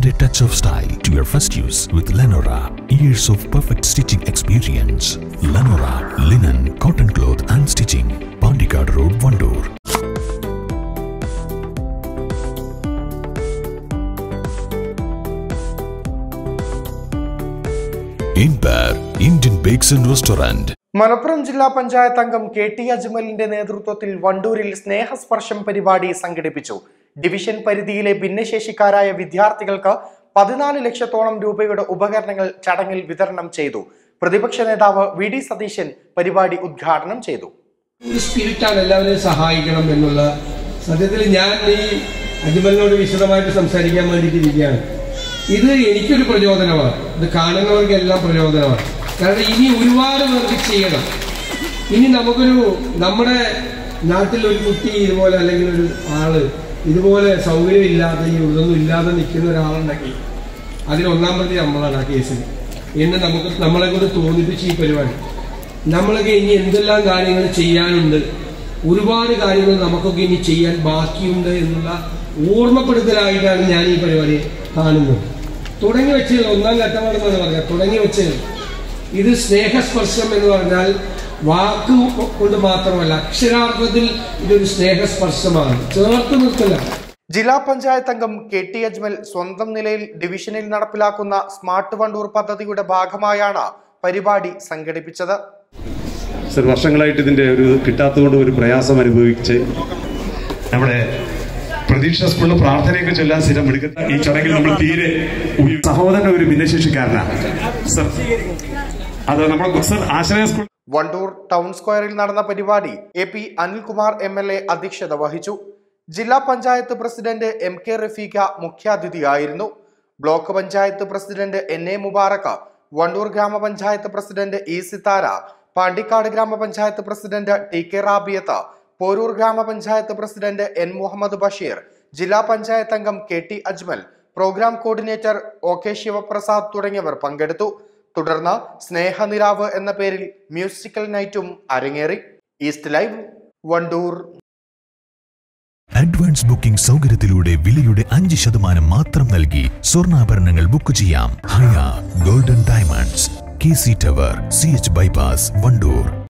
Add a touch of style to your first use with Lenora. Years of perfect stitching experience. Lenora, linen, cotton cloth and stitching. Pandikad Road, Vandoor. Inbar, Indian Bakes and Restaurant. Malappuram ജില്ലാ പഞ്ചായത്ത് അംഗം K T അജ്മലിന്റെ നേതൃത്വത്തിൽ വണ്ടൂരിൽ സ്നേഹസ്പർശം പരിപാടി സംഘടിപ്പിച്ചു division പരിധിയിലെ ഭിന്നശേഷിക്കാരായ വിദ്യാർത്ഥികൾക്ക് പതിനാല് ലക്ഷത്തോളം രൂപയുടെ ഉപകരണങ്ങൾ ചടങ്ങിൽ വിതരണം ചെയ്തു പ്രതിപക്ഷ നേതാവ് വി ഡി സതീശൻ പരിപാടി ഉദ്ഘാടനം ചെയ്തു ഒരു സ്പിരിറ്റാണ് എല്ലാവരെയും സഹായിക്കണം എന്നുള്ള സത്യത്തിൽ ഞാൻ ഈ അജ്മലിനോട് വിശദമായിട്ട് സംസാരിക്കാൻ വേണ്ടിയിട്ട് ഇരിക്കുകയാണ് ഇത് എനിക്കൊരു പ്രചോദനമാണ് ഇത് കാണുന്നവർക്കെല്ലാം പ്രചോദനമാണ് കാരണം ഇനി ഒരുപാട് പേർക്ക് ചെയ്യണം ഇനി നമുക്കൊരു നമ്മുടെ നാട്ടിൽ ഒരു കുട്ടി ഇതുപോലെ അല്ലെങ്കിൽ ഒരു ആള് ഇതുപോലെ സൗകര്യമില്ലാതെ ഈ ഇതൊന്നും ഇല്ലാതെ നിൽക്കുന്ന ഒരാളുണ്ടെങ്കിൽ അതിന് ഒന്നാം പ്രതി നമ്മളാണ് ആ കേസിൽ എന്ന് നമുക്ക് നമ്മളെ കൊണ്ട് തോന്നിപ്പിച്ച് ഈ പരിപാടി നമ്മളൊക്കെ ഇനി എന്തെല്ലാം കാര്യങ്ങൾ ചെയ്യാനുണ്ട് ഒരുപാട് കാര്യങ്ങൾ നമുക്കൊക്കെ ഇനി ചെയ്യാൻ ബാക്കിയുണ്ട് എന്നുള്ള ഓർമ്മപ്പെടുത്തലായിട്ടാണ് ഞാൻ ഈ പരിപാടി കാണുന്നത് തുടങ്ങി വെച്ചത് ഒന്നാം ഘട്ടമാണെന്നാണ് പറഞ്ഞത് തുടങ്ങി വെച്ചത് ഇത് സ്നേഹസ്പർശം എന്ന് പറഞ്ഞാൽ വാക്ക് കൊണ്ട് മാത്രമല്ല അക്ഷരാർത്ഥത്തിൽ ഇതൊരു സ്നേഹസ്പർശമാണ് ചേർത്ത് നിർത്തല ജില്ലാ പഞ്ചായത്ത് അംഗം കെ ടി അജ്മൽ സ്വന്തം നിലയിൽ ഡിവിഷനിൽ നടപ്പിലാക്കുന്ന സ്മാർട്ട് വണ്ടൂർ പദ്ധതിയുടെ ഭാഗമായാണ് പരിപാടി സംഘടിപ്പിച്ചത് സർ വർഷങ്ങളായിട്ട് ഇതിന്റെ ഒരു കിട്ടാത്തതുകൊണ്ട് ഒരു പ്രയാസം അനുഭവിച്ച് നമ്മുടെ പ്രതീക്ഷ സ്കൂളിൽ പ്രാർത്ഥനയൊക്കെ ചൊല്ലാൻ സ്ഥിരം എടുക്കുന്ന ഈ ചടങ്ങിൽ നമ്മൾ തീരെ ഉപയോഗി- സഹോദരൻ ഒരു ഭിന്നശേഷിക്കാരനാണ് സർ അത് നമ്മൾ sir Ashraya school Wandoor town സ്ക്വയറിൽ നടന്ന പരിപാടി A P Anilkumar M L A അധ്യക്ഷത വഹിച്ചു ജില്ലാ panchayat president M K Rafeeq മുഖ്യാതിഥിയായിരുന്നു block panchayat president N A Mubarak Wandoor ഗ്രാമപഞ്ചായത്ത് പ്രസിഡന്റ് ഇ സിത്താര പാണ്ടിക്കാട് ഗ്രാമപഞ്ചായത്ത് president T K Rabiyath Poroor ഗ്രാമപഞ്ചായത്ത് പ്രസിഡന്റ് എൻ മുഹമ്മദ് ബഷീർ ജില്ലാ പഞ്ചായത്ത് അംഗം K T Ajmal programme coordinator O K Sivaprasad തുടങ്ങിയവർ പങ്കെടുത്തു തുടർന്ന് സ്നേഹനിലാവ് എന്ന പേരിൽ മ്യൂസിക്കൽ നൈറ്റും അരങ്ങേറി east live Wandoor advance booking സൗകര്യത്തിലൂടെ വിലയുടെ അഞ്ച് ശതമാനം മാത്രം നൽകി സ്വർണ്ണാഭരണങ്ങൾ ബുക്ക് ചെയ്യാം Haya golden diamonds K C tower C H bypass Wandoor